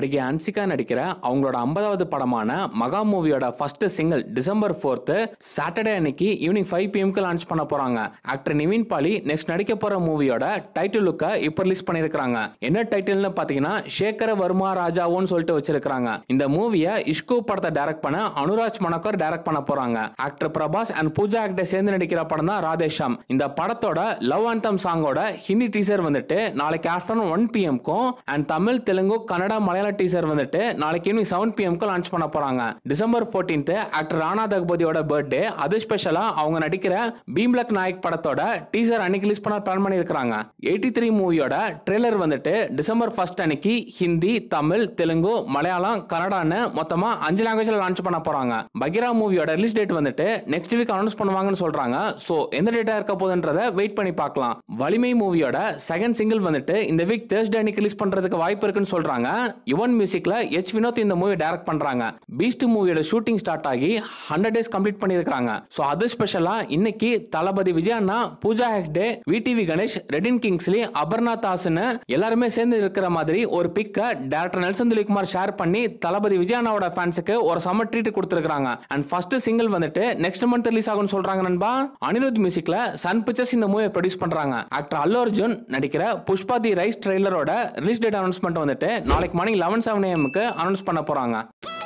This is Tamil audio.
நடிகை அன்சிகா நடிக்கிற அவங்களோட ஐம்பதாவது படமான மகா மூவியோட first single December fourth Saturday அன்னைக்கு ஈவினிங் ஃபைவ் பிஎம்க்கு லான்ச் பண்ண போறாங்க ஆக்டர் நிவின் பாலி நெக்ஸ்ட் நடிக்க போற மூவியோட டைட்டில் லுக்கை இப்போ ரிலீஸ் பண்ணிருக்காங்க என்ன டைட்டில்னு பாத்தீங்கன்னா சேகர வர்மா ராஜாவோன்னு சொல்லிட்டு வச்சிருக்காங்க இந்த மூவியை இஷ்கு படத்தை டைரக்ட் பண்ண அனுராஜ் மணக்கர் டைரக்ட் பண்ண போறாங்க actor Prabhas and Pooja actor சேர்ந்து நடிக்கிற படம் தான் ராதேஷாம் இந்த படத்தோட லவ் அந்தம் சாங்கோட ஹிந்தி டீசர் வந்துட்டு நாளைக்கு ஆஃப்டர்நூன் ஒன் பிஎம்க்கும் அண்ட் தமிழ் தெலுங்கு கன்னடா மலையாள டீசர் வந்துட்டு நாளைக்கு ஈவினிங் செவன் பிஎம்க்கு லான்ச் பண்ண போறாங்க டிசம்பர் 14th ஆக்டர் ராணா தகுபதியோட பர்த்டே அது ஸ்பெஷலா அவங்க நடிக்கிற பீம்லக் நாயக் படத்தோட டீசர் அன்னைக்கு ரிலீஸ் பண்ண பிளான் பண்ணியிருக்காங்க எயிட்டி த்ரீ மூவியோட ட்ரெய்லர் வந்துட்டு டிசம்பர் ஃபர்ஸ்ட் அன்னைக்கு ஹிந்தி தமிழ் தெலுங்கு மலையாளம் கன்னடான்னு மொத்தமா அஞ்சு லாங்குவேஜ்ல லான்ச் பண்ண போறாங்க பகிரா மூவியோட ரிலீஸ் டேட் வந்துட்டு நெக்ஸ்ட் வீக் அனௌன்ஸ் பண்ணுவாங்கன்னு சொல்றாங்க சோ எந்த டேட்டா இருக்க போகுதுன்றத வெயிட் பண்ணி பார்க்கலாம் வலிமை மூவியோட செகண்ட் சிங்கிள் வந்துட்டு இந்த வீக் தேர்ஸ்டே அன்னைக்கு ரிலீஸ் பண்றதுக்கு வாய்ப்பு இருக்குன்னு சொல்றாங்க யுவன் மியூசிக்ல எச் வினோத் இந்த மூவி டைரக்ட் பண்றாங்க பீஸ்ட் மூவியோட ஷூட்டிங் ஸ்டார்ட் ஆகி ஹண்ட்ரட் டேஸ் கம்ப்ளீட் பண்ணியிருக்காங்க ஸோ அது ஸ்பெஷலா இன்னைக்கு தளபதி விஜய் அண்ணா பூஜா ஹெக்டே விடிவி கணேஷ் ரெடின் கிங்ஸ்லி அபர்ணா தாஸ்னு எல்லாருமே சேர்ந்து இருக்கிற மாதிரி ஒரு பிக்கை டேரக்டர் நெல்சன் திலீப்குமார் ஷேர் பண்ணி தளபதி விஜய் அண்ணாவோட ஃபேன்ஸுக்கு ஒரு சம்மர் ட்ரீட் கொடுத்துருக்காங்க அண்ட் ஃபர்ஸ்ட் சிங்கிள் வந்துட்டு நெக்ஸ்ட் மந்த் ரிலீஸ் ஆகும்னு சொல்றாங்க நண்பா அனிருத் மியூசிக்ல சன் பிக்சர்ஸ் இந்த மூவியை ப்ரொடியூஸ் பண்றாங்க ஆக்டர் அல்லு அர்ஜுன் நடிக்கிற புஷ்பா தி ரைஸ் ட்ரெய்லரோட ரிலீஸ் டேட் அனௌன்ஸ்மெண்ட் வந்துட்டு நாளைக்கு மார்னிங் லெவன் செவன் ஏஎம்க்கு அனௌன்ஸ் பண்ண போறாங்க